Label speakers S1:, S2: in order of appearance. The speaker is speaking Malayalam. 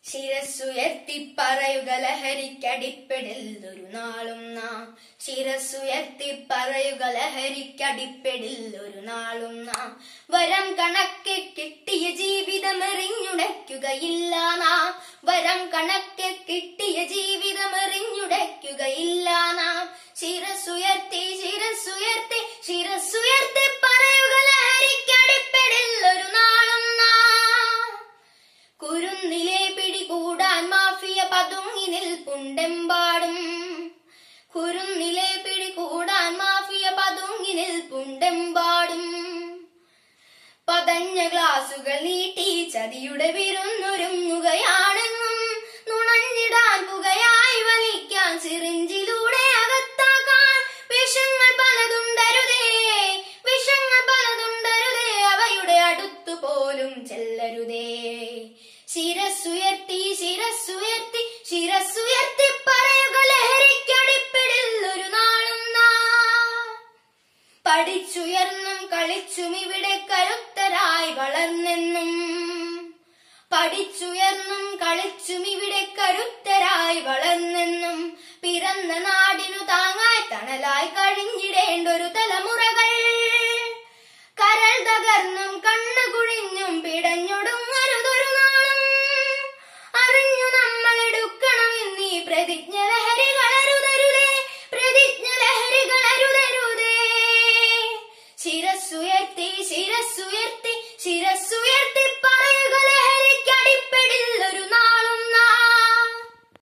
S1: ശിരസ്സുയർത്തി പറയുക ലഹരിക്കടിപ്പെടിൽ ഒരു നാളും നാം ശിരസ്സുയർത്തി പറയുക ലഹരിക്കടിപ്പെടിൽ ഒരു നാളും നാം വരം കണക്കെ കിട്ടിയ ജീവിതം എറിഞ്ഞുടയ്ക്കുകയില്ല നാം വരം കണക്കെ കിട്ടിയ ജീവിതം എറിഞ്ഞുടയ്ക്കുകയില്ല നാം ശിരസ്സുയർത്തി ശിരസ്സുയർത്തി ശിരസ്സുയർത്തി പറയുക ലഹരിക്കടിപ്പെടിൽ ഒരു നാളും നാം കുരുന്നിലെ പിടികൂടാൻ മാഫിയ പതുങ്ങി നിൽപ്പുണ്ടെമ്പാടും കുരുന്നിലെ പിടികൂടാൻ മാഫിയ പതുങ്ങി നിൽപ്പുണ്ടെമ്പാടും പതഞ്ഞ ഗ്ലാസുകൾ നീട്ടി ചതിയുടെ വിരുന്നൊരുങ്ങുകയാണെന്നും നുണഞ്ഞിടാൻ പുകയായി വലിക്കാൻ സിറിഞ്ചിലൂടെ അകത്താക്കാൻ വിഷങ്ങൾ പലതുണ്ടരുതേ വിഷങ്ങൾ പലതുണ്ടരുതേ അവയുടെ അടുത്തു പോലും ചെല്ലരുതേ ശിരസ്സുയർത്തി ശിരസ്സുയർത്തി ശിരസ്സുയർത്തി പറയുക ലഹരിക്കടിപ്പിടിൽ ഒരു നാളും നാം പഠിച്ചുയർന്നും കളിച്ചും ഇവിടെ കരുത്തരായി വളർന്നെന്നും പഠിച്ചുയർന്നും കളിച്ചും ഇവിടെ കരുത്തരായി വളർന്നെന്നും പിറന്ന നാടിനു താങ്ങായി തണലായി കഴിഞ്ഞിടേണ്ട ഒരു തലമുറകൾ കരൾ തകർന്നും കണ്ണു കുഴിഞ്ഞും പിടഞ്ഞൊടുങ്ങരുതൊരു നാളും അറിഞ്ഞു നമ്മൾ എടുക്കണമെന്നീ പ്രതിജ്ഞ ലഹരികളരുതരുതേ പ്രതിജ്ഞ ലഹരികളരുതരുതേ ശിരസ്സുയർത്തി ശിരസ്സുയർത്തി ശിരസ്സുയർത്തി